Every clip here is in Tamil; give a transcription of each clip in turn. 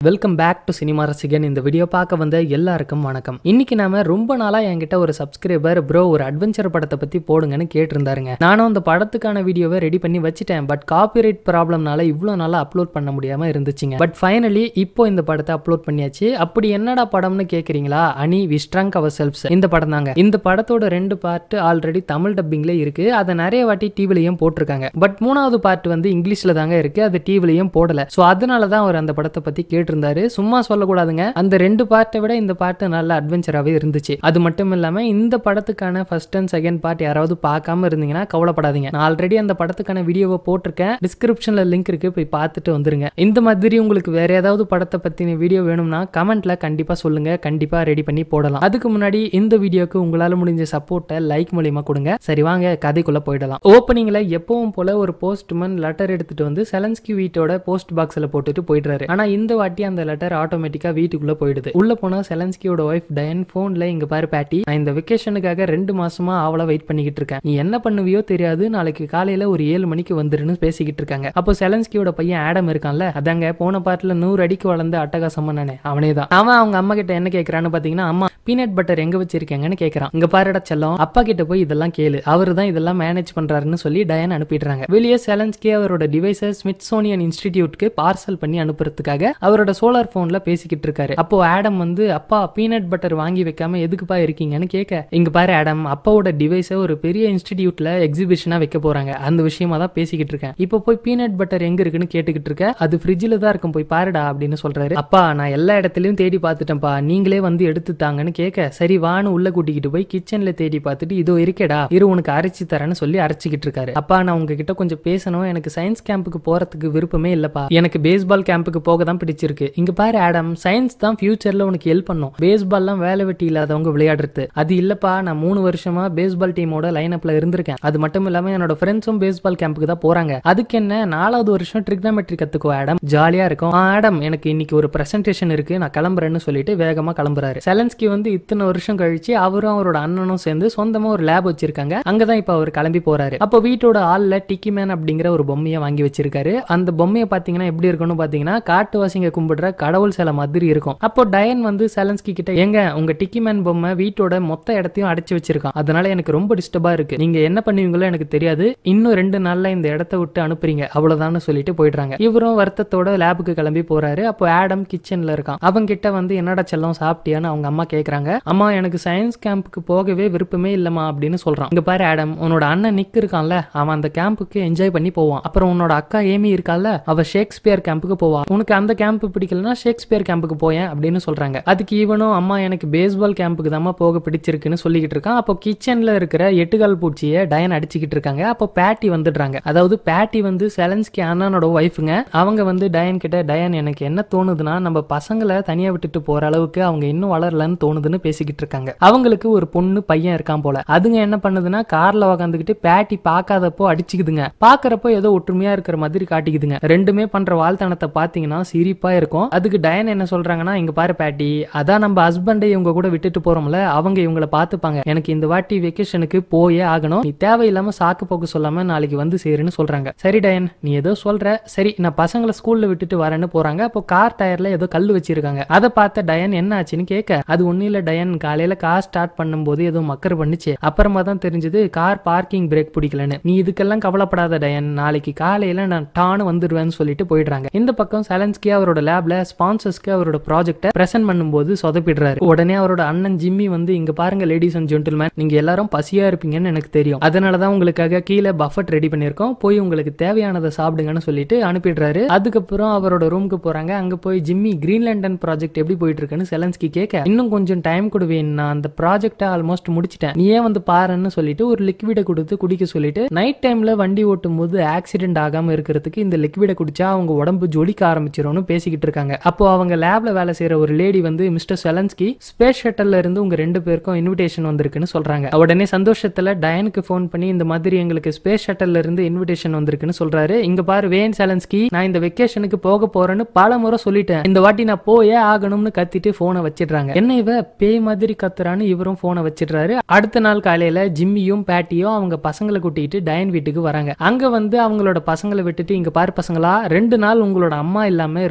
வெல்கம் பேக் டு சினிமா ரசிகன் இந்த வீடியோ பார்க்க வந்த எல்லாருக்கும் வணக்கம் இன்னைக்கு நாம ரொம்ப நாளா என்கிட்ட ஒரு சப்ஸ்கிரைபர் ப்ரோ ஒரு அட்வென்ச்சர் படத்தை பத்தி போடுங்கன்னு கேட்டிருந்தாருங்க நானும் அந்த படத்துக்கான வீடியோவை ரெடி பண்ணி வச்சுட்டேன் பட் காப்பிரைட் ப்ராப்ளம்னால இவ்வளோ நாளா அப்லோட் பண்ண முடியாம இருந்துச்சுங்க பட் ஃபைனலி இப்போ இந்த படத்தை அப்லோட் பண்ணியாச்சு அப்படி என்னடா படம்னு கேக்குறீங்களா அனி விஸ்ட்ரங்க் அவர் செல்ஃப்ஸ் இந்த படம் தாங்க இந்த படத்தோட ரெண்டு பார்ட் ஆல்ரெடி தமிழ் டப்பிங்ல இருக்கு அதை நிறைய வாட்டி டிவிலையும் போட்டிருக்காங்க பட் மூணாவது பார்ட் வந்து இங்கிலீஷ்ல தாங்க இருக்கு அது டிவிலையும் போடல ஸோ அதனால தான் அவர் அந்த படத்தை பத்தி கேட்டிருந்தாரு சும்மா சொல்லக்கூடாதுங்க அந்த ரெண்டு பார்ட்டை விட இந்த பாட்டு நல்ல அட்வென்ச்சராகவே இருந்துச்சு அது மட்டும் இல்லாம இந்த படத்துக்கான ஃபர்ஸ்ட் அண்ட் செகண்ட் பார்ட் யாராவது பார்க்காம இருந்தீங்கன்னா கவலைப்படாதீங்க நான் ஆல்ரெடி அந்த படத்துக்கான வீடியோவை போட்டிருக்கேன் டிஸ்கிரிப்ஷன்ல லிங்க் இருக்கு போய் பார்த்துட்டு வந்துருங்க இந்த மாதிரி உங்களுக்கு வேற ஏதாவது படத்தை பத்தின வீடியோ வேணும்னா கமெண்ட்ல கண்டிப்பா சொல்லுங்க கண்டிப்பா ரெடி பண்ணி போடலாம் அதுக்கு முன்னாடி இந்த வீடியோக்கு உங்களால முடிஞ்ச சப்போர்ட்டை லைக் மூலியமா கொடுங்க சரி வாங்க கதைக்குள்ள போயிடலாம் ஓப்பனிங்ல எப்பவும் போல ஒரு போஸ்ட்மேன் லெட்டர் எடுத்துட்டு வந்து செலன்ஸ்கி வீட்டோட போஸ்ட் பாக்ஸ்ல போட்டுட்டு போயிடுறாரு ஆனா இந்த வாட்டி அந்த லெட்டர் ஆட்டோமேட்டிக்கா வீட்டுக்குள்ள போயிடுது உள்ள போனா செலன்ஸ்கியோட ஒய்ஃப் டயன் போன்ல இங்க பாரு பேட்டி நான் இந்த வெக்கேஷனுக்காக ரெண்டு மாசமா அவளை வெயிட் பண்ணிக்கிட்டு இருக்கேன் நீ என்ன பண்ணுவியோ தெரியாது நாளைக்கு காலையில ஒரு ஏழு மணிக்கு வந்துருன்னு பேசிக்கிட்டு இருக்காங்க அப்போ செலன்ஸ்கியோட பையன் ஆடம் இருக்கான்ல அதாங்க போன பாட்டுல நூறு அடிக்கு வளர்ந்து அட்டகாசமா நானே அவனே தான் அவன் அவங்க அம்மா கிட்ட என்ன கேக்குறான்னு பாத்தீங்கன்னா அம்மா பீனட் பட்டர் எங்க வச்சிருக்கீங்கன்னு கேக்குறான் இங்க பாருடா செல்லம் அப்பா கிட்ட போய் இதெல்லாம் கேளு அவரு தான் இதெல்லாம் மேனேஜ் பண்றாருன்னு சொல்லி டயன் அனுப்பிடுறாங்க வெளியே செலன்ஸ்கி அவரோட டிவைஸை ஸ்மித்சோனியன் இன்ஸ்டிடியூட்க்கு பார்சல் பண்ணி அனுப்புறதுக்காக அவரோட சோலார் போன்ல பேசிக்கிட்டு இருக்காரு அப்போ ஆடம் வந்து அப்பா பீனட் பட்டர் வாங்கி வைக்காம எதுக்குப்பா இருக்கீங்கன்னு கேட்க இங்க பாரு ஆடம் அப்பாவோட டிவைஸை ஒரு பெரிய இன்ஸ்டிடியூட்ல எக்ஸிபிஷனா வைக்க போறாங்க அந்த விஷயமா தான் பேசிக்கிட்டு இருக்கேன் இப்போ போய் பீனட் பட்டர் எங்க இருக்குன்னு கேட்டுக்கிட்டு இருக்க அது ஃப்ரிட்ஜில் தான் இருக்கும் போய் பாருடா அப்படின்னு சொல்றாரு அப்பா நான் எல்லா இடத்துலயும் தேடி பார்த்துட்டேன்ப்பா நீங்களே வந்து எடுத்து தாங்கன்னு கேட்க சரி வான்னு உள்ள கூட்டிக்கிட்டு போய் கிச்சன்ல தேடி பார்த்துட்டு இதோ இருக்கேடா இரு உனக்கு அரைச்சி தரேன்னு சொல்லி அரைச்சிக்கிட்டு இருக்காரு அப்பா நான் உங்ககிட்ட கொஞ்சம் பேசணும் எனக்கு சயின்ஸ் கேம்புக்கு போறதுக்கு விருப்பமே இல்லப்பா எனக்கு பேஸ்பால் கேம்புக்கு போக தான் பிடிச்சிருக்கு இங்க பாரு ஆடம் சயின்ஸ் தான் ஃபியூச்சர்ல உனக்கு ஹெல்ப் பண்ணும் பேஸ்பால்லாம் வேலை வெட்டி இல்லாதவங்க விளையாடுறது அது இல்லப்பா நான் மூணு வருஷமா பேஸ்பால் டீமோட லைனப்ல இருந்திருக்கேன் அது மட்டும் இல்லாம என்னோட ஃப்ரெண்ட்ஸும் பேஸ்பால் கேம்புக்கு தான் போறாங்க அதுக்கு என்ன நாலாவது வருஷம் ட்ரிக்னாமெட்ரி கத்துக்கோ ஆடம் ஜாலியா இருக்கும் ஆ, ஆடம் எனக்கு இன்னைக்கு ஒரு பிரசன்டேஷன் இருக்கு நான் கிளம்புறேன்னு சொல்லிட்டு வேகமா கிளம்புறாரு செலன்ஸ்கி வந்து இத்தனை வருஷம் கழிச்சு அவரும் அவரோட அண்ணனும் சேர்ந்து சொந்தமா ஒரு லேப் வச்சிருக்காங்க அங்கதான் இப்ப அவர் கிளம்பி போறாரு அப்போ வீட்டோட ஆள்ல டிக்கி மேன் அப்படிங்கிற ஒரு பொம்மையை வாங்கி வச்சிருக்காரு அந்த பொம்மையை பாத்தீங்கன்னா எப்படி இருக்கும்னு பாத்தீங்கன்னா காட்டுவாசிங்க கும்பிடுற கடவுள் சிலை மாதிரி இருக்கும் அப்போ டயன் வந்து செலன்ஸ்கி கிட்ட எங்க உங்க டிக்கி மேன் பொம்மை வீட்டோட மொத்த இடத்தையும் அடைச்சு வச்சிருக்கான் அதனால எனக்கு ரொம்ப டிஸ்டர்பா இருக்கு நீங்க என்ன பண்ணுவீங்களோ எனக்கு தெரியாது இன்னும் ரெண்டு நாள்ல இந்த இடத்த விட்டு அனுப்புறீங்க அவ்வளவுதான்னு சொல்லிட்டு போயிடுறாங்க இவரும் வருத்தத்தோட லேபுக்கு கிளம்பி போறாரு அப்போ ஆடம் கிச்சன்ல இருக்கான் அவங்க கிட்ட வந்து என்னடா செல்லம் சாப்பிட்டியான்னு அவங்க அம்மா கேக்குறாங்க அம்மா எனக்கு சயின்ஸ் கேம்புக்கு போகவே விருப்பமே இல்லம்மா அப்படின்னு சொல்றான் இங்க பாரு ஆடம் உன்னோட அண்ணன் நிக் இருக்கான்ல அவன் அந்த கேம்புக்கு என்ஜாய் பண்ணி போவான் அப்புறம் உன்னோட அக்கா ஏமி இருக்கால்ல அவ ஷேக்ஸ்பியர் கேம்புக்கு போவான் உனக்கு அந்த கேம்ப் பிடிக்கலனா ஷேக்ஸ்பியர் கேம்புக்கு போயேன் அப்படின்னு சொல்றாங்க அதுக்கு இவனும் அம்மா எனக்கு பேஸ்பால் கேம்புக்கு தாம்மா போக பிடிச்சிருக்குன்னு சொல்லிக்கிட்டு இருக்கான் அப்போ கிச்சன்ல இருக்கிற எட்டுகால் பூச்சியை டயன் அடிச்சுக்கிட்டு இருக்காங்க அப்போ பேட்டி வந்துடுறாங்க அதாவது பேட்டி வந்து செலன்ஸ்கி அண்ணனோட ஒய்ஃபுங்க அவங்க வந்து டயன் கிட்ட டயன் எனக்கு என்ன தோணுதுன்னா நம்ம பசங்களை தனியா விட்டுட்டு போற அளவுக்கு அவங்க இன்னும் வளரலன்னு தோணுதுன்னு பேசிக்கிட்டு இருக்காங்க அவங்களுக்கு ஒரு பொண்ணு பையன் இருக்கான் போல அதுங்க என்ன பண்ணுதுன்னா கார்ல உக்காந்துக்கிட்டு பேட்டி பார்க்காதப்போ அடிச்சுக்குதுங்க பாக்குறப்போ ஏதோ ஒற்றுமையா இருக்கிற மாதிரி காட்டிக்குதுங்க ரெண்டுமே பண்ற வாழ்த்தனத்தை பாத்தீங்கன்னா சிரிப்பா இருக்கும் அதுக்கு டயன் என்ன சொல்றாங்கன்னா இங்க பாரு பேட்டி அதான் நம்ம ஹஸ்பண்டை இவங்க கூட விட்டுட்டு போறோம்ல அவங்க இவங்கள பாத்துப்பாங்க எனக்கு இந்த வாட்டி வெக்கேஷனுக்கு போயே ஆகணும் நீ தேவையில்லாம சாக்கு போக்கு சொல்லாம நாளைக்கு வந்து சேருன்னு சொல்றாங்க சரி டயன் நீ ஏதோ சொல்ற சரி நான் பசங்களை ஸ்கூல்ல விட்டுட்டு வரேன்னு போறாங்க அப்போ கார் டயர்ல ஏதோ கல் வச்சிருக்காங்க அதை பார்த்த டயன் என்ன ஆச்சுன்னு கேட்க அது ஒன்னும் இல்ல டயன் காலையில கார் ஸ்டார்ட் பண்ணும்போது ஏதோ மக்கர் பண்ணுச்சு அப்புறமா தான் தெரிஞ்சது கார் பார்க்கிங் பிரேக் பிடிக்கலன்னு நீ இதுக்கெல்லாம் கவலைப்படாத டயன் நாளைக்கு காலையில நான் டான்னு வந்துடுவேன்னு சொல்லிட்டு போயிடுறாங்க இந்த பக்கம் செலன்ஸ்கி அவரோட லேப்ல ஸ்பான்சர்ஸ்க்கு அவரோட ப்ராஜெக்ட்டை பிரசன்ட் பண்ணும்போது சொதப்பிடுறாரு உடனே அவரோட அண்ணன் ஜிம்மி வந்து இங்க பாருங்க லேடிஸ் அண்ட் ஜென்டில்மேன் நீங்க எல்லாரும் பசியா இருப்பீங்கன்னு எனக்கு தெரியும் அதனாலதான் உங்களுக்காக கீழே பஃபட் ரெடி பண்ணிருக்கோம் போய் உங்களுக்கு தேவையானதை சாப்பிடுங்கன்னு சொல்லிட்டு அனுப்பிடுறாரு அதுக்கப்புறம் அவரோட ரூமுக்கு போறாங்க அங்க போய் ஜிம்மி கிரீன்லாண்டன் ப்ராஜெக்ட் எப்படி போயிட்டு இருக்குன்னு செலன்ஸ்கி கேட்க இன்னும் கொஞ்சம் டைம் கொடுவேன் நான் அந்த ப்ராஜெக்டை ஆல்மோஸ்ட் முடிச்சிட்டேன் நீ ஏன் வந்து பாருன்னு சொல்லிட்டு ஒரு லிக்விடை கொடுத்து குடிக்க சொல்லிட்டு நைட் டைம்ல வண்டி ஓட்டும் போது ஆக்சிடென்ட் ஆகாம இருக்கிறதுக்கு இந்த லிக்விடை குடிச்சா அவங்க உடம்பு ஜொலிக்க ஆரம்பிச்சிரும்னு பேசிக்கிட்டு இருக்காங்க அப்போ அவங்க லேப்ல வேலை செய்யற ஒரு லேடி வந்து மிஸ்டர் செலன்ஸ்கி ஸ்பேஸ் ஷட்டல்ல இருந்து உங்க ரெண்டு பேருக்கும் இன்விடேஷன் வந்திருக்குன்னு சொல்றாங்க உடனே சந்தோஷத்துல டயனுக்கு ஃபோன் பண்ணி இந்த மாதிரி எங்களுக்கு ஸ்பேஸ் ஷட்டல்ல இருந்து இன்விடேஷன் வந்திருக்குன்னு சொல்றாரு இங்க பாரு வேன் செலன்ஸ்கி நான் இந்த வெக்கேஷனுக்கு போக போறேன்னு பல முறை சொல்லிட்டேன் இந்த வாட்டி நான் போயே ஆகணும்னு கத்திட்டு போனை வச்சிடுறாங்க என்ன இவ பேய் மாதிரி கத்துறான்னு இவரும் போனை வச்சிடுறாரு அடுத்த நாள் காலையில ஜிம்மியும் பேட்டியும் அவங்க பசங்களை கூட்டிட்டு டயன் வீட்டுக்கு வராங்க அங்க வந்து அவங்களோட பசங்களை விட்டுட்டு இங்க பாரு பசங்களா ரெண்டு நாள் உங்களோட அம்மா இல்லாம இருக்க போறீங்க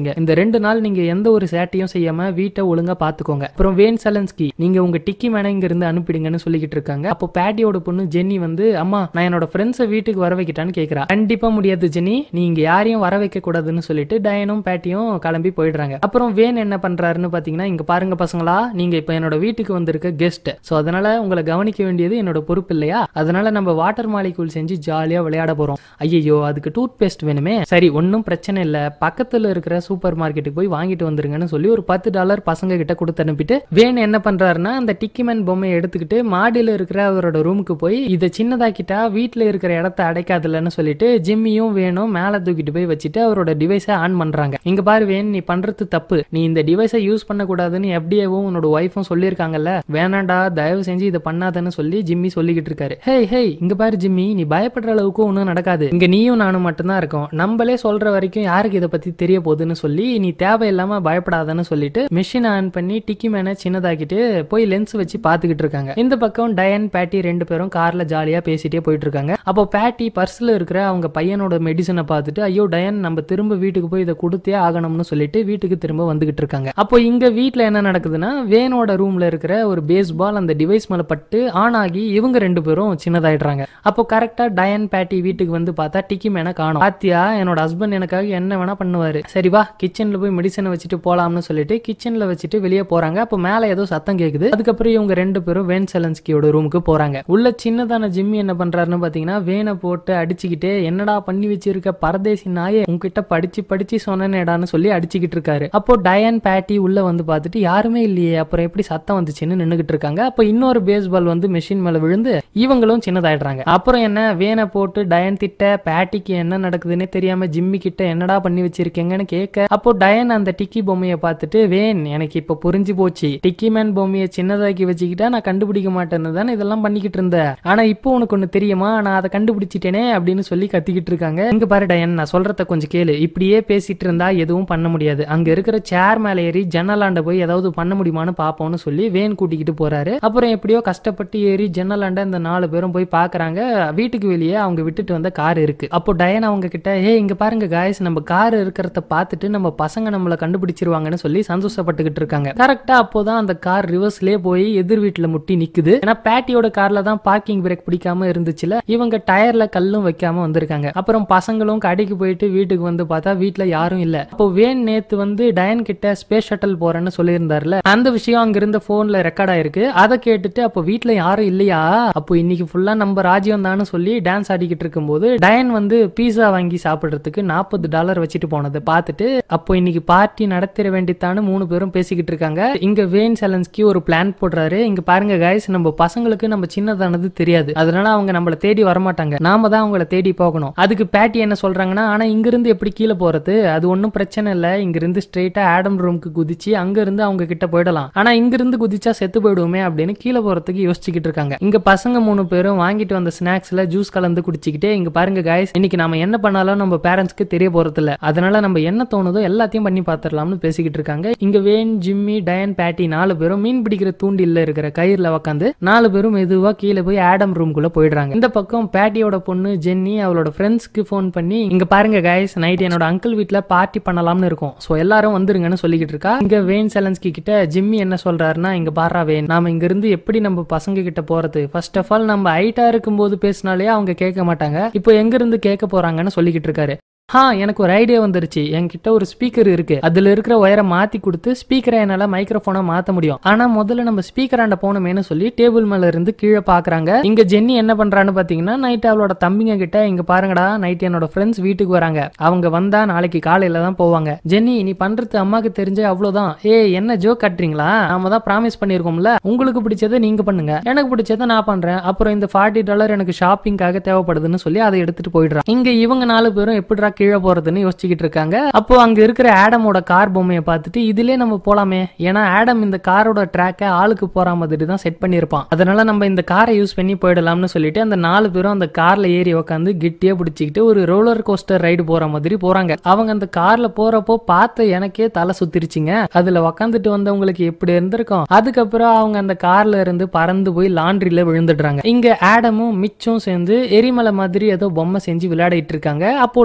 கவனிங்க இந்த ரெண்டு நாள் நீங்க எந்த ஒரு சேட்டையும் செய்யாம வீட்டை ஒழுங்கா பாத்துக்கோங்க அப்புறம் வேன் சலன்ஸ்கி நீங்க உங்க டிக்கி மேன இங்க இருந்து அனுப்பிடுங்கன்னு சொல்லிக்கிட்டு இருக்காங்க அப்போ பேட்டியோட பொண்ணு ஜென்னி வந்து அம்மா நான் என்னோட ஃப்ரெண்ட்ஸை வீட்டுக்கு வர வைக்கிட்டான்னு கேக்குறா கண்டிப்பா முடியாது ஜென்னி நீங்க யாரையும் வர வைக்க கூடாதுன்னு சொல்லிட்டு டயனும் பேட்டியும் கிளம்பி போயிடுறாங்க அப்புறம் வேன் என்ன பண்றாருன்னு பாத்தீங்கன்னா இங்க பாருங்க பசங்களா நீங்க இப்ப என்னோட வீட்டுக்கு வந்திருக்க கெஸ்ட் சோ அதனால உங்களை கவனிக்க வேண்டியது என்னோட பொறுப்பு இல்லையா அதனால நம்ம வாட்டர் மாலிகூல் செஞ்சு ஜாலியா விளையாட போறோம் ஐயோ அதுக்கு டூத் பேஸ்ட் வேணுமே சரி ஒன்றும் பிரச்சனை இல்ல பக்கத்துல இருக்கிற சூப்பர் மார்க்கெட்டுக்கு போய் வாங்கிட்டு வந்துருங்கன்னு சொல்லி ஒரு பத்து டாலர் பசங்க கிட்ட கொடுத்து அனுப்பிட்டு வேன் என்ன பண்றாருன்னா அந்த டிக்கிமேன் பொம்மையை எடுத்துக்கிட்டு மாடியில இருக்கிற அவரோட ரூமுக்கு போய் இதை சின்னதாக்கிட்டா வீட்டுல இருக்கிற இடத்த அடைக்காதுலன்னு சொல்லிட்டு ஜிம்மியும் வேணும் மேல தூக்கிட்டு போய் வச்சுட்டு அவரோட டிவைஸை ஆன் பண்றாங்க இங்க பாரு வேன் நீ பண்றது தப்பு நீ இந்த டிவைஸை யூஸ் பண்ணக்கூடாதுன்னு எப்படியேவும் உன்னோட ஒய்ஃபும் சொல்லியிருக்காங்கல்ல வேணாண்டா தயவு செஞ்சு இதை பண்ணாதன்னு சொல்லி ஜிம்மி சொல்லிக்கிட்டு இருக்காரு ஹே ஹே இங்க பாரு ஜிம்மி நீ பயப்படுற அளவுக்கு ஒன்றும் நடக்காது இங்க நீயும் நானும் மட்டும்தான் இருக்கோம் நம்மளே சொல்ற வரைக்கும் யாருக்கு இதை பத்தி தெரிய போகுதுன்னு சொல்லி நீ தேவையில்லாம பயப்படாதன்னு சொல்லிட்டு மிஷின் ஆன் பண்ணி டிக்கி மேன சின்னதாக்கிட்டு போய் லென்ஸ் வச்சு பாத்துக்கிட்டு இருக்காங்க இந்த பக்கம் டயன் பேட்டி ரெண்டு பேரும் கார்ல ஜாலியா பேசிட்டே போயிட்டு இருக்காங்க அப்போ பேட்டி பர்ஸ்ல இருக்கிற அவங்க பையனோட மெடிசனை பார்த்துட்டு ஐயோ டயன் நம்ம திரும்ப வீட்டுக்கு போய் இதை கொடுத்தே ஆகணும்னு சொல்லிட்டு வீட்டுக்கு திரும்ப வந்துகிட்டு இருக்காங்க அப்போ இங்க வீட்ல என்ன நடக்குதுன்னா வேனோட ரூம்ல இருக்கிற ஒரு பேஸ் பால் அந்த டிவைஸ் மேல பட்டு ஆன் ஆகி இவங்க ரெண்டு பேரும் சின்னதாயிடுறாங்க அப்போ கரெக்டா டயன் பேட்டி வீட்டுக்கு வந்து பார்த்தா டிக்கி மேன காணும் பாத்தியா என்னோட ஹஸ்பண்ட் எனக்காக என்ன வேணா பண்ணுவாரு சரி வா கிச்சன்ல போய் மெடிசனை வச்சுட்டு போலாம்னு சொல்லிட்டு கிச்சன்ல வச்சுட்டு வெளியே போறாங்க அப்போ மேல ஏதோ சத்தம் கேக்குது அதுக்கப்புறம் இவங்க ரெண்டு பேரும் வேன் செலன்ஸ்கியோட ரூமுக்கு போறாங்க உள்ள சின்னதான ஜிம்மி என்ன பண்றாருன்னு பாத்தீங்கன்னா வேனை போட்டு அடிச்சுக்கிட்டே என்னடா பண்ணி வச்சிருக்க பரதேசி நாயே உங்ககிட்ட படிச்சு படிச்சு சொன்னேடான்னு சொல்லி அடிச்சுக்கிட்டு இருக்காரு அப்போ டயன் பேட்டி உள்ள வந்து பார்த்துட்டு யாருமே இல்லையே அப்புறம் எப்படி சத்தம் வந்துச்சுன்னு நின்னுகிட்டு இருக்காங்க அப்போ இன்னொரு பேஸ்பால் வந்து மெஷின் மேல விழுந்து இவங்களும் சின்னதாயிடுறாங்க அப்புறம் என்ன வேனை போட்டு டயன் திட்ட பேட்டிக்கு என்ன நடக்குதுன்னே தெரியாம ஜிம்மி கிட்ட என்னடா பண்ணி வச்சிருக்கீங்கன்னு கேட்க அப்போ டயன் அந்த டிக்கி பொம்மையை பார்த்துட்டு வேன் எனக்கு இப்ப புரிஞ்சு போச்சு டிக்கி மேன் பொம்மையை சின்னதாக்கி வச்சுக்கிட்டா நான் கண்டுபிடிக்க மாட்டேன்னு தானே இதெல்லாம் பண்ணிக்கிட்டு இருந்தேன் ஆனா இப்போ உனக்கு ஒண்ணு தெரியுமா நான் அதை கண்டுபிடிச்சிட்டேனே அப்படின்னு சொல்லி கத்திக்கிட்டு இருக்காங்க இங்க பாரு டயன் நான் சொல்றத கொஞ்சம் கேளு இப்படியே பேசிட்டு இருந்தா எதுவும் பண்ண முடியாது அங்க இருக்கிற சேர் மேல ஏறி ஜன்னலாண்ட போய் ஏதாவது பண்ண முடியுமான்னு பாப்போம்னு சொல்லி வேன் கூட்டிக்கிட்டு போறாரு அப்புறம் எப்படியோ கஷ்டப்பட்டு ஏறி ஜன்னலாண்ட இந்த நாலு பேரும் போய் பாக்குறாங்க வீட்டுக்கு வெளியே அவங்க விட்டுட்டு வந்த கார் இருக்கு அப்போ டயன் அவங்க கிட்ட ஏ இங்க பாருங்க காய்ஸ் நம்ம கார் இருக்கிறத பார்த்துட்டு நம்ம பசங்க நம்மள கண்டுபிடிச்சிருவாங்கன்னு சொல்லி சந்தோஷப்பட்டுக்கிட்டு இருக்காங்க கரெக்டா அப்போதான் அந்த கார் ரிவர்ஸ்லயே போய் எதிர் வீட்டுல முட்டி நிக்குது ஏன்னா பேட்டியோட கார்ல தான் பார்க்கிங் பிரேக் பிடிக்காம இருந்துச்சுல இவங்க டயர்ல கல்லும் வைக்காம வந்திருக்காங்க அப்புறம் பசங்களும் கடைக்கு போயிட்டு வீட்டுக்கு வந்து பார்த்தா வீட்டுல யாரும் இல்ல அப்போ வேன் நேத்து வந்து டயன் கிட்ட ஸ்பேஸ் ஷட்டல் போறேன்னு சொல்லியிருந்தாருல அந்த விஷயம் அங்க இருந்த போன்ல ரெக்கார்ட் ஆயிருக்கு அதை கேட்டுட்டு அப்போ வீட்டுல யாரும் இல்லையா அப்போ இன்னைக்கு ஃபுல்லா நம்ம ராஜ்யம் தான் சொல்லி டான்ஸ் ஆடிக்கிட்டு இருக்கும்போது டயன் வந்து பீஸா வாங்கி சாப்பிடுறதுக்கு நாற்பது டாலர் வச்சுட்டு போனதை பார்த்துட்டு அப்போ இன்னைக்கு பார்ட்டி நடத்திட வேண்டித்தான்னு மூணு பேரும் பேசிக்கிட்டு இருக்காங்க இங்க வேன் செலன்ஸ்கி ஒரு பிளான் போடுறாரு இங்க பாருங்க கைஸ் நம்ம பசங்களுக்கு நம்ம சின்னதானது தெரியாது அதனால அவங்க நம்மள தேடி வரமாட்டாங்க நாம தான் அவங்கள தேடி போகணும் அதுக்கு பேட்டி என்ன சொல்றாங்கன்னா ஆனா இங்க இருந்து எப்படி கீழே போறது அது ஒன்றும் பிரச்சனை இல்ல இங்க இருந்து ஸ்ட்ரெயிட்டா ஆடம் ரூமுக்கு குதிச்சு அங்க இருந்து அவங்க கிட்ட போயிடலாம் ஆனா இங்க இருந்து குதிச்சா செத்து போயிடுவோமே அப்படின்னு கீழே போறதுக்கு யோசிச்சுக்கிட்டு இருக்காங்க இங்க பசங்க மூணு பேரும் வாங்கிட்டு வந்த ஸ்நாக்ஸ்ல ஜூஸ் கலந்து குடிச்சுக்கிட்டே இங்க பாருங்க காய்ஸ் இன்னைக்கு நாம என்ன பண்ணாலும் நம்ம பேரண்ட்ஸ்க்கு தெரிய போறது இல்ல அதனால நம்ம என்ன தோணுதோ எல்லாத்தையும் பண்ணி பார்த்துடலாம்னு பேசிக்கிட்டு இருக்காங்க இங்க வேன் ஜிம்மி டயன் பேட்டி நாலு பேரும் மீன் பிடிக்கிற தூண்டில்ல இருக்கிற கயிறுல உட்காந்து நாலு பேரும் மெதுவா கீழே போய் ஆடம் ரூம்குள்ள போயிடுறாங்க இந்த பக்கம் பேட்டியோட பொண்ணு ஜென்னி அவளோட ஃப்ரெண்ட்ஸ்க்கு ஃபோன் பண்ணி இங்க பாருங்க கைஸ் நைட் என்னோட அங்கிள் வீட்ல பார்ட்டி பண்ணலாம்னு இருக்கும் சோ எல்லாரும் வந்துருங்கன்னு சொல்லிக்கிட்டு இருக்கா இங்க வேன் செலன்ஸ்கி கிட்ட ஜிம்மி என்ன சொல்றாருன்னா இங்க பாரா வேன் நாம இங்க இருந்து எப்படி நம்ம பசங்க கிட்ட போறது ஃபர்ஸ்ட் ஆஃப் ஆல் நம்ம ஹைட்டா இருக்கும்போது பேசினாலே அவங்க கேட்க மாட்டாங்க இப்போ எங்க இருந்து கேட்க போறாங்கன்னு சொல்லிக்கிட்டு இருக்காரு ஆ எனக்கு ஒரு ஐடியா வந்துருச்சு என்கிட்ட ஒரு ஸ்பீக்கர் இருக்கு அதுல இருக்கிற ஒயரை மாத்தி கொடுத்து ஸ்பீக்கரை என்னால மைக்ரோஃபோனை மாத்த முடியும் ஆனா முதல்ல நம்ம ஸ்பீக்கராண்ட போகணுமேனு சொல்லி டேபிள் மேல இருந்து கீழே பாக்குறாங்க இங்க ஜென்னி என்ன பண்றான்னு பாத்தீங்கன்னா நைட் அவளோட தம்பிங்க கிட்ட இங்க பாருங்கடா நைட் என்னோட ஃப்ரெண்ட்ஸ் வீட்டுக்கு வராங்க அவங்க வந்தா நாளைக்கு காலையில தான் போவாங்க ஜென்னி நீ பண்றது அம்மாக்கு தெரிஞ்ச அவ்வளவுதான் ஏ என்ன ஜோக் கட்டுறீங்களா நாம தான் ப்ராமிஸ் பண்ணிருக்கோம்ல உங்களுக்கு பிடிச்சதை நீங்க பண்ணுங்க எனக்கு பிடிச்சதை நான் பண்றேன் அப்புறம் இந்த ஃபார்ட்டி டாலர் எனக்கு ஷாப்பிங்காக தேவைப்படுதுன்னு சொல்லி அதை எடுத்துட்டு போயிடுறான் இங்க இவங்க நாலு பேரும் எப்படிடா கீழே போறதுன்னு யோசிச்சுக்கிட்டு இருக்காங்க அப்போ அங்க இருக்கிற ஆடமோட கார் பொம்மையை பார்த்துட்டு இதுலயே நம்ம போலாமே ஏன்னா ஆடம் இந்த காரோட ட்ராக்கை ஆளுக்கு போற மாதிரி தான் செட் பண்ணியிருப்பான் அதனால நம்ம இந்த காரை யூஸ் பண்ணி போயிடலாம்னு சொல்லிட்டு அந்த நாலு பேரும் அந்த கார்ல ஏறி உட்காந்து கெட்டியா பிடிச்சிக்கிட்டு ஒரு ரோலர் கோஸ்டர் ரைடு போற மாதிரி போறாங்க அவங்க அந்த கார்ல போறப்போ பார்த்து எனக்கே தலை சுத்திருச்சுங்க அதுல உக்காந்துட்டு வந்தவங்களுக்கு எப்படி இருந்திருக்கும் அதுக்கப்புறம் அவங்க அந்த கார்ல இருந்து பறந்து போய் லாண்ட்ரில விழுந்துடுறாங்க இங்க ஆடமும் மிச்சும் சேர்ந்து எரிமலை மாதிரி ஏதோ பொம்மை செஞ்சு விளையாடிட்டு இருக்காங்க அப்போ லாண்ட்ரி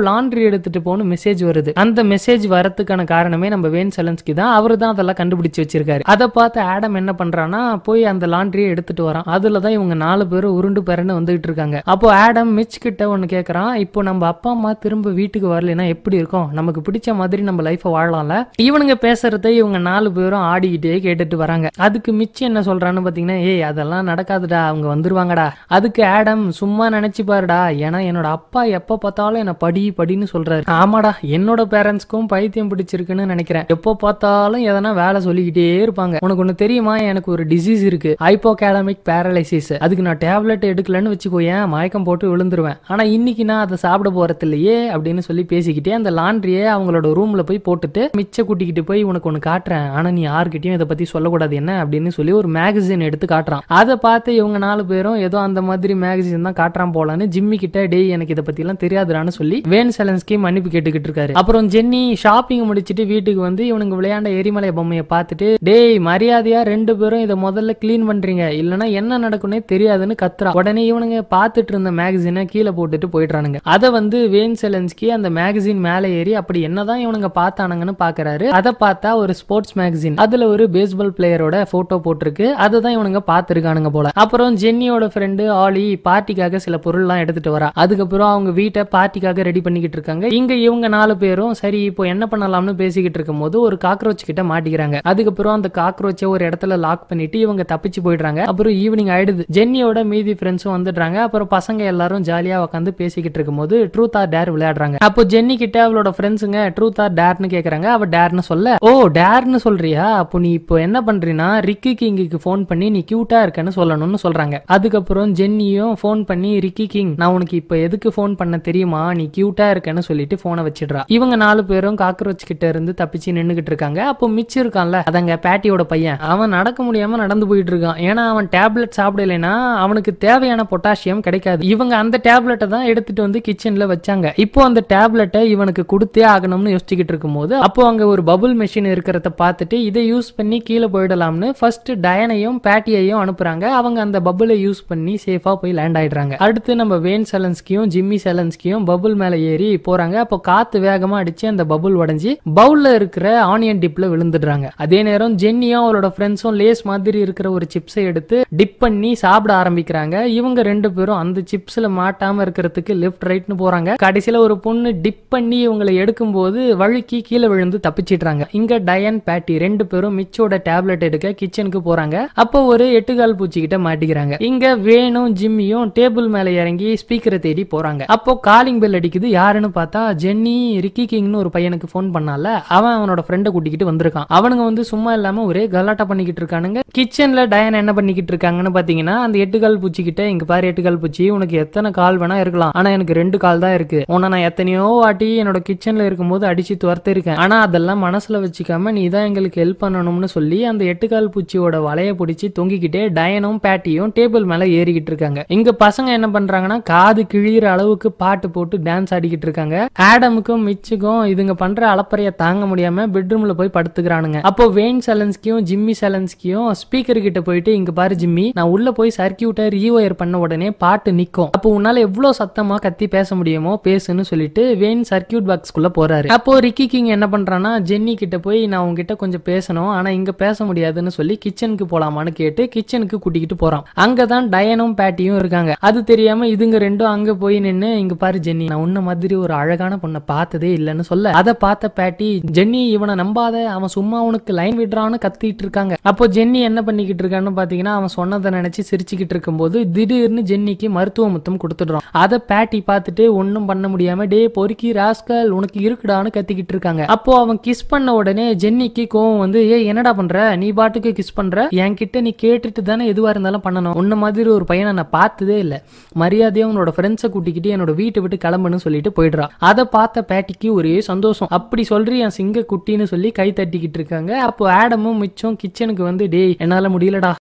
எடுத்துட்டு போன்னு மெசேஜ் வருது அந்த மெசேஜ் வரதுக்கான காரணமே நம்ம வேன் செலன்ஸ்கி தான் அவரு தான் அதெல்லாம் கண்டுபிடிச்சு வச்சிருக்காரு அதை பார்த்து ஆடம் என்ன பண்றான்னா போய் அந்த லாண்ட்ரியை எடுத்துட்டு வரான் அதுல தான் இவங்க நாலு பேரும் உருண்டு பெறன்னு வந்துகிட்டு இருக்காங்க அப்போ ஆடம் மிச் கிட்ட ஒன்னு கேக்குறான் இப்போ நம்ம அப்பா அம்மா திரும்ப வீட்டுக்கு வரலைன்னா எப்படி இருக்கும் நமக்கு பிடிச்ச மாதிரி நம்ம லைஃபை வாழலாம்ல இவனுங்க பேசுறதை இவங்க நாலு பேரும் ஆடிக்கிட்டே கேட்டுட்டு வராங்க அதுக்கு மிச்சம் என்ன சொல்றான்னு பாத்தீங்கன்னா ஏய் அதெல்லாம் நடக்காதுடா அவங்க வந்துருவாங்கடா அதுக்கு ஆடம் சும்மா நினைச்சு பாருடா ஏன்னா என்னோட அப்பா எப்ப பார்த்தாலும் என்ன படி படின்னு சொல்றாரு ஆமாடா என்னோட பேரண்ட்ஸ்க்கும் பைத்தியம் பிடிச்சிருக்குன்னு நினைக்கிறேன் எப்போ பார்த்தாலும் எதனா வேலை சொல்லிக்கிட்டே இருப்பாங்க உனக்கு ஒண்ணு தெரியுமா எனக்கு ஒரு டிசீஸ் இருக்கு ஹைப்போகேலமிக் பேரலைசிஸ் அதுக்கு நான் டேப்லெட் எடுக்கலன்னு வச்சுக்கோ ஏன் மயக்கம் போட்டு விழுந்துருவேன் ஆனா இன்னைக்கு நான் அதை சாப்பிட போறது இல்லையே அப்படின்னு சொல்லி பேசிக்கிட்டே அந்த லாண்ட்ரியை அவங்களோட ரூம்ல போய் போட்டுட்டு மிச்ச கூட்டிக்கிட்டு போய் உனக்கு ஒன்று காட்டுறேன் ஆனா நீ யார்கிட்டயும் இதை பத்தி சொல்லக்கூடாது என்ன அப்படின்னு சொல்லி ஒரு மேகசின் எடுத்து காட்டுறான் அதை பார்த்து இவங்க நாலு பேரும் ஏதோ அந்த மாதிரி மேகசின் தான் காட்டுறான் போலன்னு ஜிம்மி கிட்ட டேய் எனக்கு இதை பத்தி எல்லாம் தெரியாதுடான்னு சொல்லி வேன் செலன்ஸ்கி மன்னிப்பு கேட்டுக்கிட்டு இருக்காரு அப்புறம் ஜென்னி ஷாப்பிங் முடிச்சிட்டு வீட்டுக்கு வந்து இவனுங்க விளையாண்ட எரிமலை பொம்மையை பார்த்துட்டு டேய் மரியாதையா ரெண்டு பேரும் இதை முதல்ல க்ளீன் பண்றீங்க இல்லனா என்ன நடக்கும்னே தெரியாதுன்னு கத்துறா உடனே இவனுங்க பார்த்துட்டு இருந்த மேகசினை கீழே போட்டுட்டு போயிடுறானுங்க அதை வந்து வேன் செலன்ஸ்கி அந்த மேகசின் மேலே ஏறி அப்படி என்னதான் இவனுங்க பார்த்தானுங்கன்னு பாக்குறாரு அதை பார்த்தா ஒரு ஸ்போர்ட்ஸ் மேகசின் அதுல ஒரு பேஸ்பால் பிளேயரோட போட்டோ போட்டிருக்கு அதை தான் இவனுங்க பார்த்துருக்கானுங்க போல அப்புறம் ஜென்னியோட ஃப்ரெண்டு ஆலி பார்ட்டிக்காக சில பொருள்லாம் எடுத்துட்டு வரா அதுக்கப்புறம் அவங்க வீட்டை பார்ட்டிக்காக ரெடி பண்ணிக்கிட்டு இருக்காங்க இங்க இவங்க நாலு பேரும் சரி இப்போ என்ன பண்ணலாம்னு பேசிக்கிட்டு இருக்கும் போது ஒரு காக்ரோச் கிட்ட மாட்டிக்கிறாங்க அதுக்கப்புறம் அந்த காக்ரோச்சை ஒரு இடத்துல லாக் பண்ணிட்டு இவங்க தப்பிச்சு போயிடுறாங்க அப்புறம் ஈவினிங் ஆயிடுது ஜென்னியோட மீதி ஃப்ரெண்ட்ஸும் வந்துடுறாங்க அப்புறம் பசங்க எல்லாரும் ஜாலியா உட்காந்து பேசிக்கிட்டு இருக்கும்போது ட்ரூத் ஆர் டேர் விளையாடுறாங்க அப்போ ஜென்னி கிட்ட அவளோட ஃப்ரெண்ட்ஸுங்க ட்ரூத் ஆர் டேர்னு கேக்குறாங்க அவ டேர்னு சொல்ல ஓ டேர்னு சொல்றியா அப்போ நீ இப்போ என்ன பண்றீன்னா ரிக்கி கிங்குக்கு ஃபோன் பண்ணி நீ கியூட்டா இருக்கன்னு சொல்லணும்னு சொல்றாங்க அதுக்கப்புறம் ஜென்னியும் ஃபோன் பண்ணி ரிக்கி கிங் நான் உனக்கு இப்போ எதுக்கு ஃபோன் பண்ண தெரியுமா நீ கியூட்டா இருக்கன்னு சொல்லிட்டு போனை வச்சிடுறா இவங்க நாலு பேரும் காக்ரோச் கிட்ட இருந்து தப்பிச்சு நின்னுகிட்டு இருக்காங்க அப்போ மிச்சம் இருக்கான்ல அதங்க பேட்டியோட பையன் அவன் நடக்க முடியாம நடந்து போயிட்டு இருக்கான் ஏன்னா அவன் டேப்லெட் சாப்பிடலைன்னா அவனுக்கு தேவையான பொட்டாசியம் கிடைக்காது இவங்க அந்த டேப்லெட்டை தான் எடுத்துட்டு வந்து கிச்சன்ல வச்சாங்க இப்போ அந்த டேப்லெட்டை இவனுக்கு கொடுத்தே ஆகணும்னு யோசிச்சுக்கிட்டு இருக்கும்போது அப்போ அங்க ஒரு பபுள் மெஷின் இருக்கிறத பார்த்துட்டு இதை யூஸ் பண்ணி கீழே போயிடலாம்னு ஃபர்ஸ்ட் டயனையும் பேட்டியையும் அனுப்புறாங்க அவங்க அந்த பபுளை யூஸ் பண்ணி சேஃபா போய் லேண்ட் ஆயிடுறாங்க அடுத்து நம்ம வேன் செலன்ஸ்கியும் ஜிம்மி செலன்ஸ்கியும் பபுள் மேல ஏறி போறாங்க அப்போ காத்து வேகமா அடிச்சு அந்த பபுள் உடைஞ்சு பவுல்ல இருக்கிற ஆனியன் டிப்ல விழுந்துடுறாங்க அதே நேரம் ஜென்னியும் அவளோட ஃப்ரெண்ட்ஸும் லேஸ் மாதிரி இருக்கிற ஒரு சிப்ஸை எடுத்து டிப் பண்ணி சாப்பிட ஆரம்பிக்கிறாங்க இவங்க ரெண்டு பேரும் அந்த சிப்ஸ்ல மாட்டாம இருக்கிறதுக்கு லெஃப்ட் ரைட்னு போறாங்க கடைசியில ஒரு பொண்ணு டிப் பண்ணி இவங்களை எடுக்கும்போது வழுக்கி கீழே விழுந்து தப்பிச்சிடுறாங்க இங்க டயன் பேட்டி ரெண்டு பேரும் மிச்சோட டேப்லெட் எடுக்க கிச்சனுக்கு போறாங்க அப்போ ஒரு எட்டுகால் பூச்சி கிட்ட மாட்டிக்கிறாங்க இங்க வேணும் ஜிம்மியும் டேபிள் மேல இறங்கி ஸ்பீக்கரை தேடி போறாங்க அப்போ காலிங் பெல் அடிக்குது யாருன்னு பார்த்தா ஜென்னி ரிக்கி கிங்னு ஒரு பையனுக்கு ஃபோன் பண்ணால அவன் அவனோட ஃப்ரெண்டை கூட்டிக்கிட்டு வந்திருக்கான் அவனுங்க வந்து சும்மா இல்லாம ஒரே கலாட்டா பண்ணிக்கிட்டு இருக்கானுங்க கிச்சன்ல டயன் என்ன பண்ணிக்கிட்டு இருக்காங்கன்னு பாத்தீங்கன்னா அந்த எட்டுகால் பூச்சி கிட்ட இங்க பாரு எட்டுகால் பூச்சி உனக்கு எத்தனை கால் வேணா இருக்கலாம் ஆனா எனக்கு ரெண்டு கால் தான் இருக்கு உன்னை நான் எத்தனையோ வாட்டி என்னோட கிச்சன்ல இருக்கும்போது அடிச்சு துரத்து இருக்கேன் ஆனா அதெல்லாம் மனசுல வச்சுக்காம நீ தான் எங்களுக்கு ஹெல்ப் பண்ணணும்னு சொல்லி அந்த எட்டுகால் பூச்சியோட வலைய பிடிச்சி தொங்கிக்கிட்டே டயனும் பேட்டியும் டேபிள் மேல ஏறிக்கிட்டு இருக்காங்க இங்க பசங்க என்ன பண்றாங்கன்னா காது கிழியிற அளவுக்கு பாட்டு போட்டு டான்ஸ் ஆடிக்கிட்டு இருக்காங்க ஆடமுக்கும் மிச்சுக்கும் இதுங்க பண்ற அலப்பறைய தாங்க முடியாம பெட்ரூம்ல போய் படுத்துக்கிறானுங்க அப்போ வேன் செலன்ஸ்கியும் ஜிம்மி செலன்ஸ்கியும் ஸ்பீக்கர் கிட்ட போயிட்டு இங்க பாரு ஜிம்மி நான் உள்ள போய் சர்க்கியூட்டை ரீவயர் பண்ண உடனே பாட்டு நிக்கும் அப்போ உன்னால எவ்வளவு சத்தமா கத்தி பேச முடியுமோ பேசுன்னு சொல்லிட்டு வேன் சர்க்கியூட் பாக்ஸ்க்குள்ள போறாரு அப்போ ரிக்கி கிங் என்ன பண்றான்னா ஜென்னி கிட்ட போய் நான் உங்ககிட்ட கொஞ்சம் பேசணும் ஆனா இங்க பேச முடியாதுன்னு சொல்லி கிச்சனுக்கு போலாமான்னு கேட்டு கிச்சனுக்கு கூட்டிக்கிட்டு போறான் அங்கதான் டயனும் பேட்டியும் இருக்காங்க அது தெரியாம இதுங்க ரெண்டும் அங்க போய் நின்னு இங்க பாரு ஜென்னி நான் உன்ன மாதிரி ஒரு அழகான பொண்ணை பார்த்ததே இல்லைன்னு சொல்ல அதை பார்த்த பேட்டி ஜென்னி இவனை நம்பாத அவன் சும்மா உனக்கு லைன் விடுறான்னு கத்திட்டு இருக்காங்க அப்போ ஜென்னி என்ன பண்ணிக்கிட்டு இருக்கான்னு பாத்தீங்கன்னா அவன் சொன்னதை நினைச்சு சிரிச்சுக்கிட்டு இருக்கும்போது திடீர்னு ஜென்னிக்கு மருத்துவ முத்தம் கொடுத்துடுறான் அதை பேட்டி பார்த்துட்டு ஒன்னும் பண்ண முடியாம டே பொறுக்கி ராஸ்கல் உனக்கு இருக்குடான்னு கத்திக்கிட்டு இருக்காங்க அப்போ அவன் கிஸ் பண்ண உடனே ஜென்னிக்கு கோவம் வந்து ஏ என்னடா பண்ற நீ பாட்டுக்கு கிஸ் பண்ற என்கிட்ட நீ கேட்டுட்டு தானே எதுவா இருந்தாலும் பண்ணணும் உன்ன மாதிரி ஒரு பையனை நான் பார்த்ததே இல்ல மரியாதையா உன்னோட ஃப்ரெண்ட்ஸை கூட்டிக்கிட்டு என்னோட வீட்டை விட்டு கிளம்புன்னு சொல்லிட்டு போயிடுறா அதை பார்த்த பேட்டிக்கு ஒரே சந்தோஷம் அப்படி சொல்றி என் சிங்க குட்டின்னு சொல்லி கை தட்டிக்கிட்டு இருக்காங்க அப்போ ஆடமும் மிச்சம் கிச்சனுக்கு வந்து டேய் என்னால முடியலடா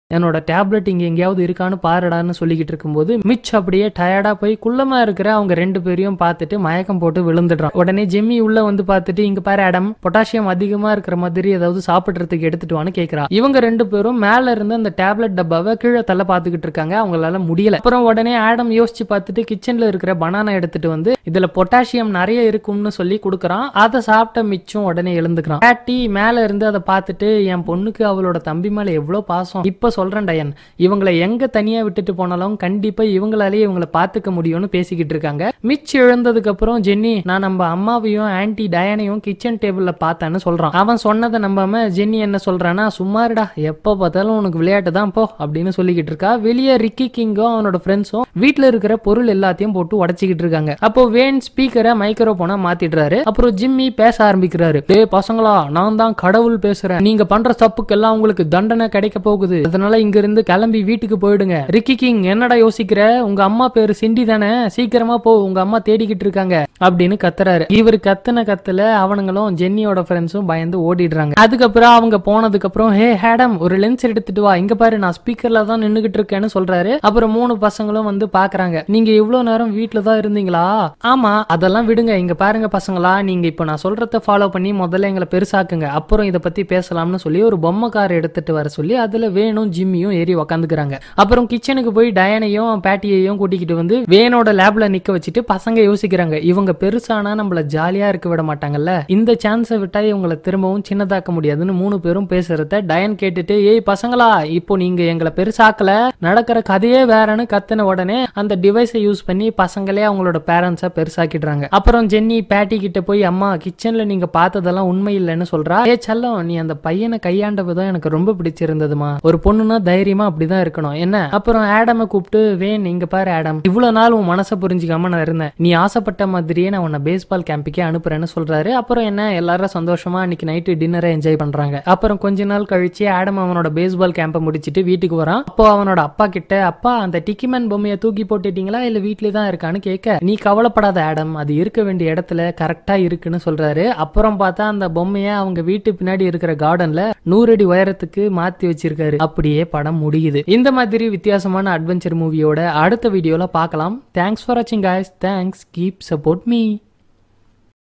என்னோட டேப்லெட் இங்க எங்கேயாவது இருக்கான்னு பாருடான்னு சொல்லிக்கிட்டு இருக்கும்போது மிச் அப்படியே டயர்டா போய் குள்ளமா இருக்கிற அவங்க ரெண்டு பேரையும் பார்த்துட்டு மயக்கம் போட்டு விழுந்துடுறான் உடனே ஜெம்மி உள்ள வந்து பார்த்துட்டு இங்க பாரு அடம் பொட்டாசியம் அதிகமா இருக்கிற மாதிரி ஏதாவது சாப்பிடுறதுக்கு எடுத்துட்டு வான்னு கேக்குறா இவங்க ரெண்டு பேரும் மேல இருந்து அந்த டேப்லெட் டப்பாவை கீழே தள்ள பாத்துக்கிட்டு இருக்காங்க அவங்களால முடியல அப்புறம் உடனே ஆடம் யோசிச்சு பார்த்துட்டு கிச்சன்ல இருக்கிற பனானா எடுத்துட்டு வந்து இதுல பொட்டாசியம் நிறைய இருக்கும்னு சொல்லி கொடுக்குறான் அதை சாப்பிட்ட மிச்சம் உடனே எழுந்துக்கிறான் பேட்டி மேல இருந்து அதை பார்த்துட்டு என் பொண்ணுக்கு அவளோட தம்பி மேல எவ்வளவு பாசம் இப்ப சொல்றேன் டயன் இவங்களை எங்க தனியா விட்டுட்டு போனாலும் கண்டிப்பா இவங்களாலேயே இவங்களை பாத்துக்க முடியும்னு பேசிக்கிட்டு இருக்காங்க மிச் எழுந்ததுக்கு அப்புறம் ஜென்னி நான் நம்ம அம்மாவையும் ஆன்டி டயனையும் கிச்சன் டேபிள்ல பார்த்தேன்னு சொல்றான் அவன் சொன்னதை நம்பாம ஜென்னி என்ன சொல்றான்னா சும்மாருடா எப்ப பார்த்தாலும் உனக்கு விளையாட்டு தான் போ அப்படின்னு சொல்லிக்கிட்டு இருக்கா வெளியே ரிக்கி கிங்கும் அவனோட ஃப்ரெண்ட்ஸும் வீட்ல இருக்கிற பொருள் எல்லாத்தையும் போட்டு உடச்சிக்கிட்டு இருக்காங்க அப்போ வேன் ஸ்பீக்கரை மைக்ரோ போனா மாத்திடுறாரு அப்புறம் ஜிம்மி பேச ஆரம்பிக்கிறாரு டேய் பசங்களா நான் தான் கடவுள் பேசுறேன் நீங்க பண்ற தப்புக்கெல்லாம் உங்களுக்கு தண்டனை கிடைக்க போகுது அதனால இங்க இருந்து கிளம்பி வீட்டுக்கு போயிடுங்க ரிக்கி கிங் என்னடா யோசிக்கிற உங்க அம்மா பேரு சிண்டி தானே சீக்கிரமா போ உங்க அம்மா தேடிக்கிட்டு இருக்காங்க அப்படின்னு கத்துறாரு இவர் கத்துன கத்துல அவனுங்களும் ஜென்னியோட ஃப்ரெண்ட்ஸும் பயந்து ஓடிடுறாங்க அதுக்கப்புறம் அவங்க போனதுக்கு அப்புறம் ஹே ஹேடம் ஒரு லென்ஸ் எடுத்துட்டு வா இங்க பாரு நான் ஸ்பீக்கர்ல தான் நின்னுகிட்டு இருக்கேன்னு சொல்றாரு அப்புறம் மூணு பசங்களும் வந்து பாக்குறாங்க நீங்க இவ்வளவு நேரம் வீட்ல தான் இருந்தீங்களா ஆமா அதெல்லாம் விடுங்க இங்க பாருங்க பசங்களா நீங்க இப்ப நான் சொல்றத ஃபாலோ பண்ணி முதல்ல எங்களை பெருசாக்குங்க அப்புறம் இத பத்தி பேசலாம்னு சொல்லி ஒரு பொம்மை கார் எடுத்துட்டு வர சொல்லி அதுல வேணும் ஜிம்மியும் ஏறி உக்காந்துக்கிறாங்க அப்புறம் கிச்சனுக்கு போய் டயனையும் பேட்டியையும் கூட்டிக்கிட்டு வந்து வேனோட லேப்ல நிக்க வச்சுட்டு பசங்க யோசிக்கிறாங்க இவங்க பெருசானா நம்மள ஜாலியா இருக்க விட மாட்டாங்கல்ல இந்த சான்ஸை விட்டா இவங்களை திரும்பவும் சின்னதாக்க முடியாதுன்னு மூணு பேரும் பேசுறத டயன் கேட்டுட்டு ஏய் பசங்களா இப்போ நீங்க எங்களை பெருசாக்கல நடக்கிற கதையே வேறன்னு கத்துன உடனே அந்த டிவைஸை யூஸ் பண்ணி பசங்களே அவங்களோட பேரண்ட்ஸை பெருசாக்கிடுறாங்க அப்புறம் ஜென்னி பேட்டி கிட்ட போய் அம்மா கிச்சன்ல நீங்க பார்த்ததெல்லாம் உண்மை இல்லைன்னு சொல்றா ஏ செல்லம் நீ அந்த பையனை கையாண்ட விதம் எனக்கு ரொம்ப பிடிச்சிருந்ததுமா ஒரு பொண்ணுனா தைரியமா அப்படிதான் இருக்கணும் என்ன அப்புறம் ஆடமை கூப்பிட்டு வேன் இங்க பாரு ஆடம் இவ்வளவு நாள் உன் மனசை புரிஞ்சுக்காம நான் இருந்தேன் நீ ஆசைப்பட்ட மாதிரியே நான் உன்னை பேஸ்பால் கேம்புக்கே அனுப்புறேன்னு சொல்றாரு அப்புறம் என்ன எல்லாரும் சந்தோஷமா அன்னைக்கு நைட்டு டின்னரை என்ஜாய் பண்றாங்க அப்புறம் கொஞ்ச நாள் கழிச்சு ஆடம் அவனோட பேஸ்பால் கேம்பை முடிச்சிட்டு வீட்டுக்கு வரான் அப்போ அவனோட அப்பா கிட்ட அப்பா அந்த டிக்கிமேன் பொம்மையை தூக்கி போட்டுட்டீங்களா இல்ல வீட்லயே தான் இருக்கான்னு கேட்க நீ கவலைப்படாத ஆடம் அது இருக்க வேண்டிய இடத்துல கரெக்டா இருக்குன்னு சொல்றாரு அப்புறம் பார்த்தா அந்த பொம்மையை அவங்க வீட்டு பின்னாடி இருக்கிற கார்டன்ல நூறு அடி உயரத்துக்கு மாத்தி வச்சிருக்காரு அப்படியே படம் முடியுது இந்த மாதிரி வித்தியாசமான அட்வென்ச்சர் மூவியோட அடுத்த வீடியோல பார்க்கலாம் தேங்க்ஸ் ஃபார் வாட்சிங் guys thanks keep support me